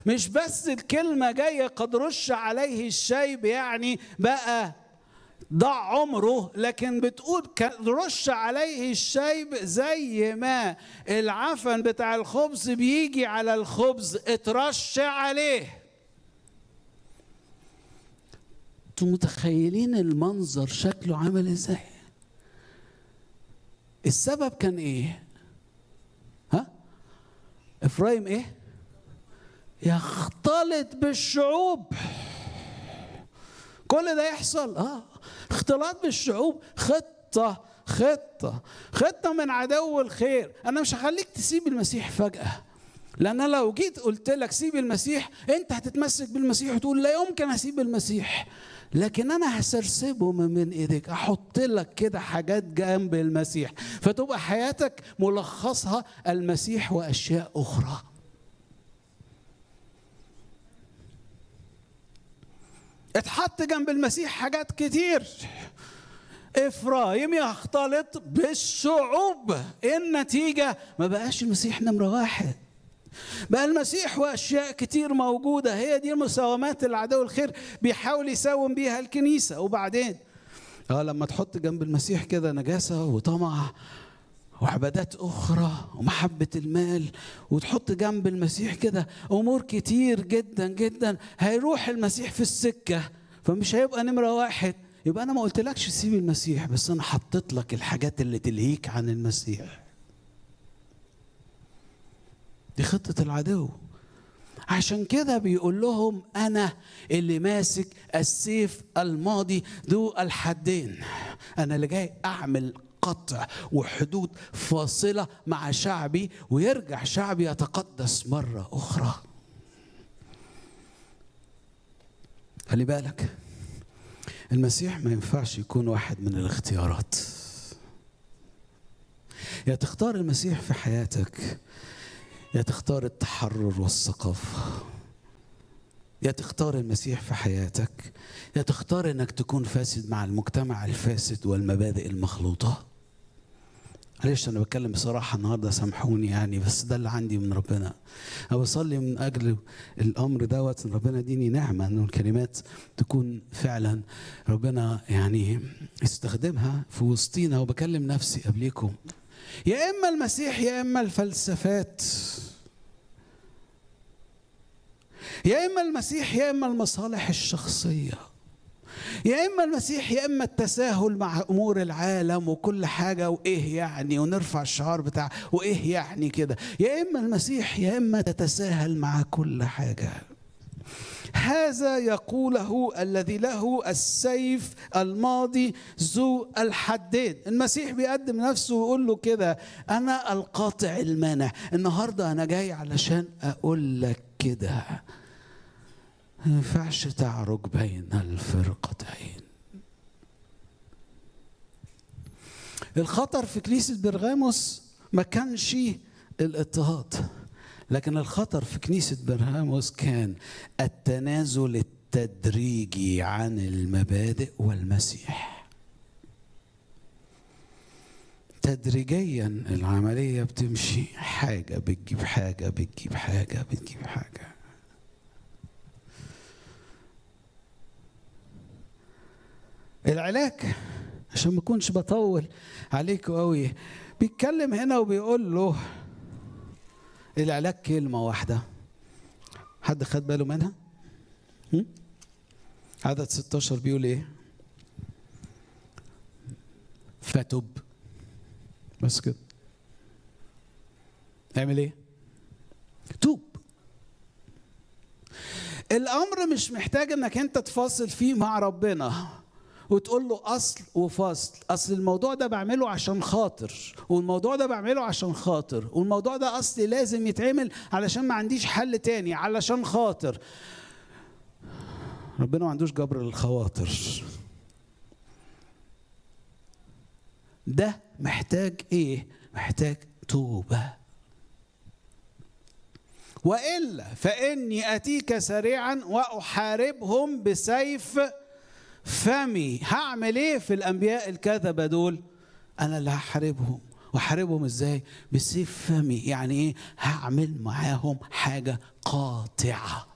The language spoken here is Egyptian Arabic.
مش بس الكلمة جاية قد رش عليه الشيب يعني بقى ضاع عمره لكن بتقول رش عليه الشيب زي ما العفن بتاع الخبز بيجي على الخبز اترش عليه انتوا متخيلين المنظر شكله عامل ازاي السبب كان ايه ها افرايم ايه يختلط بالشعوب كل ده يحصل اه اختلاط بالشعوب خطه خطه خطه من عدو الخير انا مش هخليك تسيب المسيح فجاه لان أنا لو جيت قلت لك سيب المسيح انت هتتمسك بالمسيح وتقول لا يمكن اسيب المسيح لكن انا هسرسبه من ايديك احط لك كده حاجات جنب المسيح فتبقى حياتك ملخصها المسيح واشياء اخرى اتحط جنب المسيح حاجات كتير افرايم يختلط بالشعوب النتيجه ما بقاش المسيح نمره واحد بقى المسيح واشياء كتير موجوده هي دي المساومات اللي عدو الخير بيحاول يساوم بيها الكنيسه وبعدين اه لما تحط جنب المسيح كده نجاسه وطمع وعبادات اخرى ومحبه المال وتحط جنب المسيح كده امور كتير جدا جدا هيروح المسيح في السكه فمش هيبقى نمره واحد يبقى انا ما قلتلكش سيب المسيح بس انا حطيت لك الحاجات اللي تلهيك عن المسيح دي خطة العدو عشان كده بيقول لهم أنا اللي ماسك السيف الماضي ذو الحدين أنا اللي جاي أعمل قطع وحدود فاصلة مع شعبي ويرجع شعبي يتقدس مرة أخرى خلي بالك المسيح ما ينفعش يكون واحد من الاختيارات يا تختار المسيح في حياتك يا تختار التحرر والثقافة يا تختار المسيح في حياتك يا تختار انك تكون فاسد مع المجتمع الفاسد والمبادئ المخلوطة معلش انا بتكلم بصراحة النهاردة سامحوني يعني بس ده اللي عندي من ربنا انا بصلي من اجل الامر دوت ان ربنا يديني نعمة ان الكلمات تكون فعلا ربنا يعني يستخدمها في وسطينا وبكلم نفسي قبليكم يا اما المسيح يا اما الفلسفات يا اما المسيح يا اما المصالح الشخصيه يا اما المسيح يا اما التساهل مع امور العالم وكل حاجه وايه يعني ونرفع الشعار بتاع وايه يعني كده يا اما المسيح يا اما تتساهل مع كل حاجه هذا يقوله الذي له السيف الماضي ذو الحدين المسيح بيقدم نفسه ويقول له كده انا القاطع المانع النهارده انا جاي علشان اقول لك كده ما ينفعش تعرج بين الفرقتين الخطر في كنيسة برغاموس ما كانش الاضطهاد لكن الخطر في كنيسة برهاموس كان التنازل التدريجي عن المبادئ والمسيح تدريجيا العملية بتمشي حاجة بتجيب حاجة بتجيب حاجة بتجيب حاجة العلاج عشان ما اكونش بطول عليكم قوي بيتكلم هنا وبيقول له العلاج كلمة واحدة حد خد باله منها؟ هم؟ عدد 16 بيقول ايه؟ فتب بس كده اعمل ايه؟ توب الامر مش محتاج انك انت تفاصل فيه مع ربنا وتقول له اصل وفصل اصل الموضوع ده بعمله عشان خاطر والموضوع ده بعمله عشان خاطر والموضوع ده اصلي لازم يتعمل علشان ما عنديش حل تاني علشان خاطر ربنا ما عندوش جبر للخواطر ده محتاج ايه محتاج توبه والا فاني اتيك سريعا واحاربهم بسيف فمي هعمل ايه في الانبياء الكذبه دول انا اللي هحاربهم واحاربهم ازاي بسيف فمي يعني ايه هعمل معاهم حاجه قاطعه